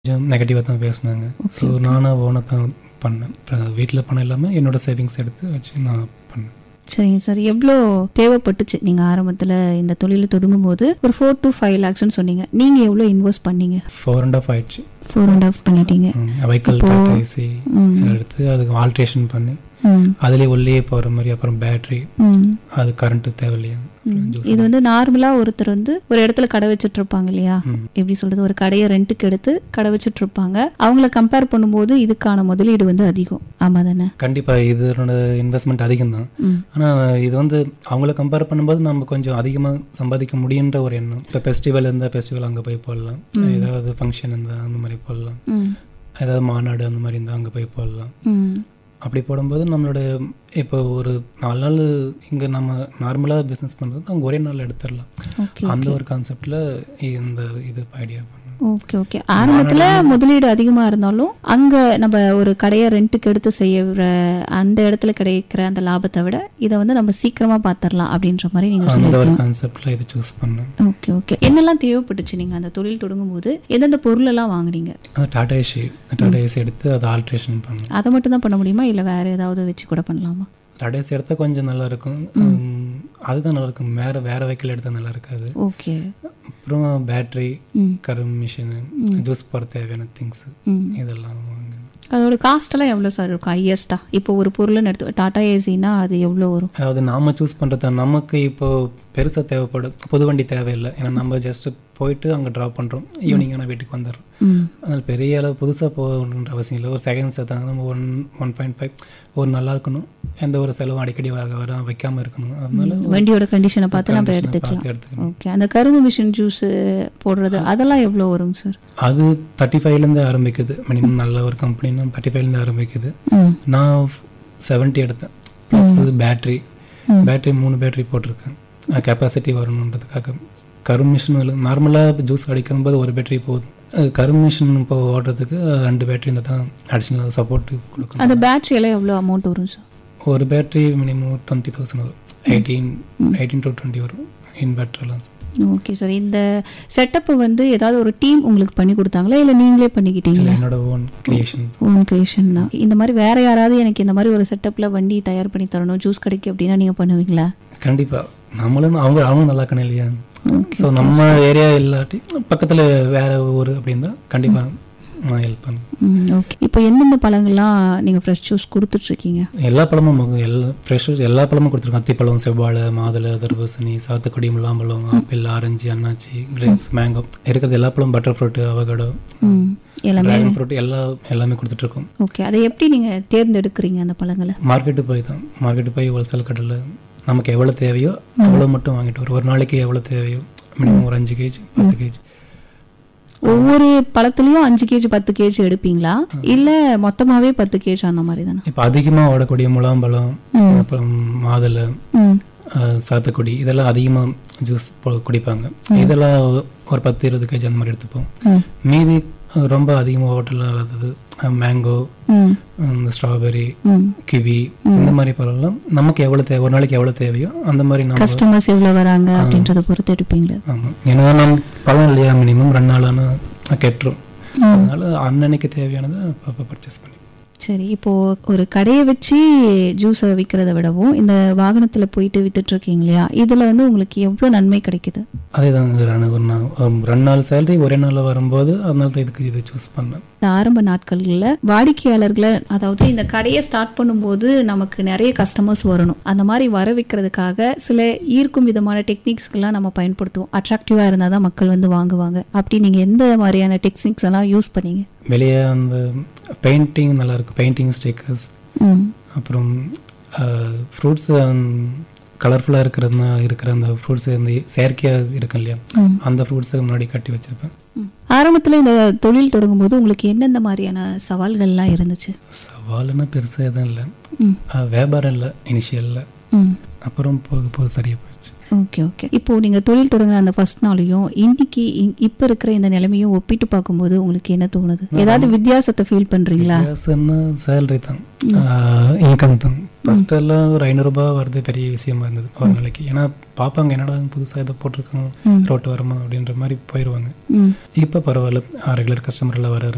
கொஞ்சம் நெகட்டிவாக தான் பேசினாங்க ஸோ நானும் ஓனாக தான் பண்ணேன் அப்புறம் வீட்டில் பணம் இல்லாமல் என்னோட சேவிங்ஸ் எடுத்து வச்சு நான் பண்ணேன் சரிங்க சார் எவ்வளோ தேவைப்பட்டுச்சு நீங்கள் ஆரம்பத்தில் இந்த தொழில் தொடங்கும் போது ஒரு ஃபோர் டு ஃபைவ் லேக்ஸ்னு சொன்னீங்க நீங்கள் எவ்வளோ இன்வெஸ்ட் பண்ணீங்க ஃபோர் அண்ட் ஆஃப் ஆயிடுச்சு ஃபோர் அண்ட் ஆஃப் பண்ணிட்டீங்க வெஹிக்கல் அப்போ- டாட்டா ஏசி ம். எடுத்து அதுக்கு ஆல்ட்ரேஷன் பண்ணி ம் அதுலேயே உள்ளே போகிற மாதிரி அப்புறம் பேட்ரி ம் அது கரண்ட்டு தேவையில்லையா ம். இது வந்து நார்மலா ஒருத்தர் வந்து ஒரு இடத்துல கடை வச்சுட்டு இருப்பாங்க இல்லையா ம். எப்படி சொல்றது ஒரு கடையை ரெண்டுக்கு எடுத்து கடை வச்சுட்டு இருப்பாங்க அவங்கள கம்பேர் பண்ணும்போது இதுக்கான முதலீடு வந்து அதிகம் ஆமா தானே கண்டிப்பாக இதனோட இன்வெஸ்ட்மெண்ட் அதிகம் தான் ம். ஆனால் இது வந்து அவங்கள கம்பேர் பண்ணும்போது நம்ம கொஞ்சம் அதிகமாக சம்பாதிக்க முடியுன்ற ஒரு எண்ணம் இப்போ ஃபெஸ்டிவல் இருந்தால் ஃபெஸ்டிவல் அங்கே போய் போடலாம் ஏதாவது ஃபங்க்ஷன் இருந்தால் அந்த மாதிரி போடலாம் ம். ஏதாவது மாநாடு அந்த மாதிரி இருந்தால் அங்கே போய் போடலாம் ம். அப்படி போடும்போது நம்மளோட இப்போ ஒரு நாலு நாள் இங்கே நம்ம நார்மலாக பிஸ்னஸ் பண்ணுறது அங்கே ஒரே நாள் எடுத்துடலாம் ஓகே அந்த ஒரு கான்செப்டில் இந்த இது ஐடியா பண்ணேன் ஓகே ஓகே ஆரம்பத்துல முதலீடு அதிகமா இருந்தாலும் அங்க நம்ம ஒரு கடையை ரெண்டுக்கு எடுத்து செய்யற அந்த இடத்துல கிடைக்கிற அந்த லாபத்தை விட இதை வந்து நம்ம சீக்கிரமா பாத்திரலாம் அப்படின்ற மாதிரி நீங்க அந்த சொல்லுங்க ஒரு கான்செப்டில் இது சூஸ் பண்ணேன் ஓகே ஓகே என்னெல்லாம் தேவைப்பட்டுச்சு நீங்க அந்த தொழில் தொடங்கும் போது எந்தெந்த பொருள் எல்லாம் வாங்குனீங்க அது டாடா ஏசி டாடா ஏசி எடுத்து அதை ஆல்ட்ரேஷன் பண்ணேன் அதை மட்டும் தான் பண்ண முடியுமா இல்லை வேற ஏதாவது வச்சு கூட பண்ணலாமா டாடா ஏசி எடுத்தால் கொஞ்சம் நல்லா இருக்கும் உம், அதுதான் நல்லா இருக்கும் வேறு வேறு வெஹிக்கிள் எடுத்தால் நல்லா இருக்காது ஓகே அப்புறம் பேட்ரி ம் கரும் மிஷினு ஜூஸ் போட தேவையான திங்ஸு ம் இதெல்லாம் வாங்கினேன் அதோட காஸ்ட் எல்லாம் எவ்வளோ சார் இருக்கும் ஹையஸ்டா இப்போ ஒரு பொருள்னு எடுத்து டாடா ஏசினா அது எவ்வளோ வரும் அதாவது நாம சூஸ் பண்ணுறது நமக்கு இப்போ பெருசாக தேவைப்படும் புது வண்டி தேவையில்லை ஏன்னா நம்ம ஜஸ்ட் போயிட்டு அங்கே ட்ராப் பண்ணுறோம் ஈவினிங் ஆனால் வீட்டுக்கு வந்துடுறோம் ம் அதனால் பெரிய அளவு புதுசாக போகணுன்ற அவசியம் இல்லை ஒரு செகண்ட்ஸ் எடுத்தாங்க நம்ம ஒன் ஒன் பாயிண்ட் ஃபைவ் ஒரு நல்லா இருக்கணும் எந்த ஒரு செலவும் அடிக்கடி வர வர வைக்காமல் இருக்கணும் அதனால வண்டியோட கண்டிஷனை பார்த்து நம்ம condition எடுத்துக்கலாம் பார்த்து எடுத்துக்கணும் ஓகே அந்த கரும்பு மிஷின் ஜூஸ் போடுறது அதெல்லாம் எவ்வளோ வருங்க சார் அது தேர்ட்டி ஃபைவ்லேருந்து ஆரம்பிக்குது மினிமம் நல்ல ஒரு கம்பெனினா தேர்ட்டி ஃபைவ்லேருந்து ஆரம்பிக்குது ம் நான் செவன்ட்டி எடுத்தேன் ப்ளஸ் பேட்ரி ம். பேட்ரி மூணு பேட்டரி போட்டிருக்கேன் கெப்பாசிட்டி வரணுன்றதுக்காக கரும் மிஷின் நார்மலாக ஜூஸ் அடிக்கும்போது ஒரு பேட்டரி போதும் அது கரும் மிஷின் இப்போ ஓடுறதுக்கு ரெண்டு பேட்டரி இருந்தால் தான் அடிஷ்னல் சப்போர்ட் கொடுக்கும் அந்த பேட்டரி எல்லாம் எவ்வளோ அமௌண்ட் வரும் சார் ஒரு பேட்டரி மினிமம் டுவெண்ட்டி தௌசண்ட் வரும் எயிட்டீன் எயிட்டீன் டு டுவெண்ட்டி வரும் இன் பேட்டரிலாம் ஓகே சார் இந்த செட்டப் வந்து ஏதாவது ஒரு டீம் உங்களுக்கு பண்ணி கொடுத்தாங்களா இல்லை நீங்களே பண்ணிக்கிட்டீங்களா என்னோட ஓன் கிரியேஷன் ஓன் கிரியேஷன் தான் இந்த மாதிரி வேற யாராவது எனக்கு இந்த மாதிரி ஒரு செட்டப்ல வண்டி தயார் பண்ணி தரணும் ஜூஸ் கடைக்கு அப்படின்னா நீங்க பண்ணுவீங்களா கண்டிப்பாக நம்மளும் அவங்க அவங்க நல்லா இருக்கணும் இல்லையா ஸோ நம்ம ஏரியா இல்லாட்டி பக்கத்தில் வேற ஊர் அப்படின்னா கண்டிப்பாக நான் ஹெல்ப் பண்ணுவேன் ஓகே இப்போ எந்தெந்த பழங்கள்லாம் நீங்க ஃப்ரெஷ் ஜூஸ் கொடுத்துட்டு இருக்கீங்க எல்லா பழமும் மகு- எல்லா ஃப்ரெஷ் எல்லா பழமும் கொடுத்துருக்கோம் அத்திப்பழம் செவ்வாழை மாதுளை தர்பூசணி சாத்துக்குடி முலாம்பழம் ஆப்பிள் ஆரஞ்சு அன்னாச்சி கிரேப்ஸ் மேங்கோ இருக்கிறது எல்லா பழமும் பட்டர் ஃப்ரூட்டு அவகடோ ம் எல்லாமே ட்ராகன் ஃப்ரூட் எல்லா எல்லாமே கொடுத்துட்ருக்கோம் ஓகே அதை எப்படி நீங்க தேர்ந்தெடுக்கிறீங்க அந்த பழங்களை மார்க்கெட்டு போய் தான் மார்க்கெட்டு போய் ஹோல்சேல் கடையில் நமக்கு எவ்வளோ தேவையோ அவ்வளோ மட்டும் வாங்கிட்டு வரும் ஒரு நாளைக்கு எவ்வளோ தேவையோ மினிமம் ஒரு அஞ்சு கேஜி பத்து கேஜி ஒவ்வொரு பழத்துலயும் அஞ்சு கேஜி பத்து கேஜி எடுப்பீங்களா இல்ல மொத்தமாவே பத்து கேஜி அந்த மாதிரி தானே இப்போ அதிகமாக ஓடக்கூடிய முலாம்பழம் ம். அப்புறம் மாதுளை ம் ஆஹ், சாத்துக்குடி இதெல்லாம் அதிகமாக ஜூஸ் குடிப்பாங்க இதெல்லாம் ஒரு பத்து இருபது கேஜி அந்த மாதிரி எடுத்துப்போம் ம் மீதி அஹ், ரொம்ப அதிகமாக ஹோட்டலில் இல்லாதது மேங்கோ ம் இந்த ஸ்ட்ராபெரி ம் கிவி இந்த மாதிரி பழம்லாம் நமக்கு எவ்வளோ தேவை ஒரு நாளைக்கு எவ்வளோ தேவையோ அந்த மாதிரி நம்ம கஸ்டமர்ஸ் எவ்வளவு வராங்க அப்படின்றத பொறுத்து எடுப்பீங்களா ஆமாம் ஏன்னா நம்ம பழம் இல்லையா மினிமம் ரெண்டு நாளான கெட்டுரும் அதனால அன்னன்னைக்கு தேவையானதை அப்பப்போ பர்ச்சேஸ் பண்ணி சரி இப்போ ஒரு கடையை வச்சு ஜூஸை விற்கிறத விடவும் இந்த வாகனத்துல போயிட்டு வித்துட்டு இருக்கீங்க இல்லையா இதுல வந்து உங்களுக்கு எவ்வளவு நன்மை கிடைக்குது அதே தாங்க ரெண்டு ஒரு நாள் ஒரு ரெண்டு நாள் சேலரி ஒரே நாளில் வரும்போது அதனால தான் இதுக்கு இது சூஸ் பண்ணேன் இந்த ஆரம்ப நாட்கள்ல வாடிக்கையாளர்களை அதாவது இந்த கடையை ஸ்டார்ட் பண்ணும்போது நமக்கு நிறைய கஸ்டமர்ஸ் வரணும் அந்த மாதிரி வர வைக்கிறதுக்காக சில ஈர்க்கும் விதமான டெக்னிக்ஸ்க்கெல்லாம் நம்ம பயன்படுத்துவோம் அட்ராக்டிவா இருந்தால் தான் மக்கள் வந்து வாங்குவாங்க அப்படி நீங்க எந்த மாதிரியான டெக்னிக்ஸ் எல்லாம் யூஸ் பண்ணீங்க வெளியே அந்த பெயிண்டிங் நல்லா இருக்கும் பெயிண்டிங் ஸ்டிக்கர்ஸ் ம் அப்புறம் ஃப்ரூட்ஸ் கலர்ஃபுல்லாக இருக்கிறதுனா இருக்கிற அந்த ஃப்ரூட்ஸ் இந்த செயற்கையாக இருக்கும் இல்லையா ம். அந்த ஃப்ரூட்ஸை முன்னாடி கட்டி வச்சிருப்பேன் ம். ஆரம்பத்துல இந்த தொழில் தொடங்கும் போது உங்களுக்கு எந்தெந்த மாதிரியான சவால்கள்லாம் இருந்துச்சு சவாலுன்னா பெருசாக எதுவும் இல்லை ம் அஹ், வியாபாரம் இல்லை இனிஷியலில் ம் அப்புறம் போக போக சரியாக போயிடுச்சு ஓகே ஓகே இப்போ நீங்க தொழில் தொடங்குற அந்த ஃபர்ஸ்ட் நாளையும் இன்னைக்கு இ- இப்ப இருக்கிற இந்த நிலைமையும் ஒப்பிட்டு பார்க்கும்போது உங்களுக்கு என்ன தோணுது ஏதாவது வித்தியாசத்தை ஃபீல் பண்றீங்களா வித்தியாசம்னா சேலரி தான் இன்கம் தான் ஃபர்ஸ்ட் எல்லாம் ஒரு ஐநூறுரூபா வருது பெரிய விஷயமா இருந்தது ஒரு நாளைக்கு ஏன்னா பார்ப்பாங்க என்னடா புதுசாக இதை போட்டிருக்கோம் ம். ரோட்டு வரமா அப்படின்ற மாதிரி போயிடுவாங்க ம் இப்போ பரவாயில்ல ரெகுலர் கஸ்டமர் எல்லாம் வர